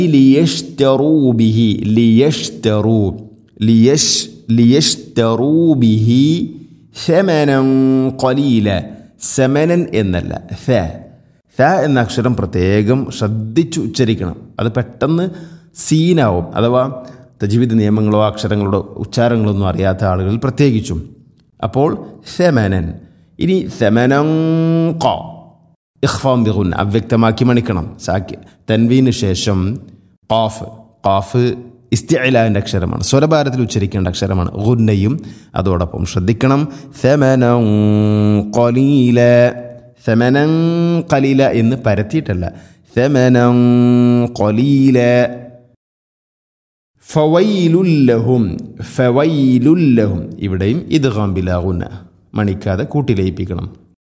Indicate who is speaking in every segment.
Speaker 1: ലിയഷ്തറൂ ബിഹി ലിയഷ്തറൂ ലിയഷ് ലിയഷ്തറൂ ബിഹി ശമനം കൊലീല സമനൻ എന്നല്ല ഫ ഫ എന്ന അക്ഷരം പ്രത്യേകം ശ്രദ്ധിച്ച് ഉച്ചരിക്കണം അത് പെട്ടെന്ന് സീനാവും അഥവാ തജ്വീദ് നിയമങ്ങളോ അക്ഷരങ്ങളോ ഉച്ചാരങ്ങളൊന്നും അറിയാത്ത ആളുകൾ പ്രത്യേകിച്ചും അപ്പോൾ സെമനൻ ഇനി സെമനം കോ ഇഖ്ഫാം ബിഗുൻ അവ്യക്തമാക്കി മണിക്കണം സാക്കി തൻവീന് ശേഷം ഖാഫ് ഖാഫ് ഇസ്തിഅലാൻ്റെ അക്ഷരമാണ് സ്വരഭാരത്തിൽ ഉച്ചരിക്കേണ്ട അക്ഷരമാണ് ഗുന്നയും അതോടൊപ്പം ശ്രദ്ധിക്കണം സെമനം കൊലീല സെമനം കലീല എന്ന് പരത്തിയിട്ടല്ല സെമനം കൊലീല ഫവൈലുല്ലഹും ഫവൈലുല്ലഹും ഇവിടെയും ഇത് ഗാംബിലാകുന്ന മണിക്കാതെ കൂട്ടിലയിപ്പിക്കണം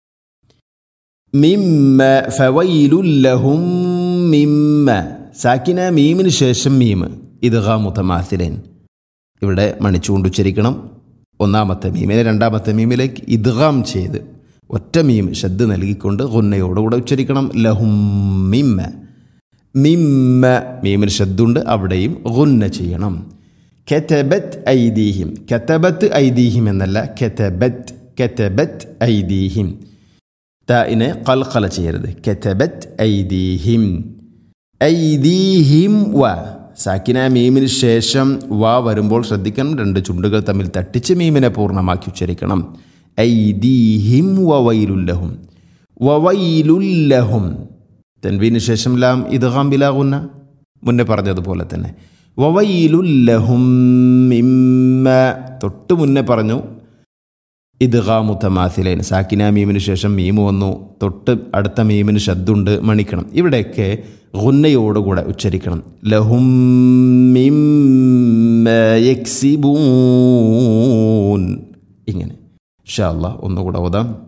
Speaker 1: മിമ്മ ഫവൈലുല്ലഹും മിമ്മ സാക്കിന മീമിന് ശേഷം മീമ് ഇത് മുത്തമാസിലൻ ഇവിടെ മണിച്ചുകൊണ്ട് ഉച്ചരിക്കണം ഒന്നാമത്തെ മീമിനെ രണ്ടാമത്തെ മീമിലേക്ക് ഇദ്ഗാം ചെയ്ത് ഒറ്റ മീം ശബ്ദ നൽകിക്കൊണ്ട് ഗുന്നയോടുകൂടെ ഉച്ചരിക്കണം ലഹും മിമ്മ മിമ്മ മീമിന് ശബ്ദുണ്ട് അവിടെയും ഗുന്ന ചെയ്യണം കെതബത്ത് ഐദീഹിം കെതബത്ത് ഐദീഹിം എന്നല്ല കെതബത്ത് കെതബത്ത് ഐദീഹിം തായിനെ കൽക്കല ചെയ്യരുത് കെതബത്ത് ഐദീഹിം ഐദീഹിം വ സാക്കിന മീമിന് ശേഷം വ വരുമ്പോൾ ശ്രദ്ധിക്കണം രണ്ട് ചുണ്ടുകൾ തമ്മിൽ തട്ടിച്ച് മീമിനെ പൂർണ്ണമാക്കി ഉച്ചരിക്കണം ഐദീഹിം വവൈലുല്ലഹും വവൈലുല്ലഹും തൻവീന് ശേഷം ലാം ഇദ്ഗാം ബിലാകുന്ന മുന്നേ പറഞ്ഞതുപോലെ തന്നെ വവൈലുല്ലഹും മിമ്മ തൊട്ട് മുന്നേ പറഞ്ഞു ഇദ്ഗാമു തമാസിലൈൻ സാക്കിന മീമിന് ശേഷം മീമ് വന്നു തൊട്ട് അടുത്ത മീമിന് ശബ്ദുണ്ട് മണിക്കണം ഇവിടെയൊക്കെ ഗുന്നയോടുകൂടെ ഉച്ചരിക്കണം ലഹും മിമ്മ യക്സിബൂൻ ഇങ്ങനെ ഷാ അള്ളാഹ് ഒന്നുകൂടെ ഓതാം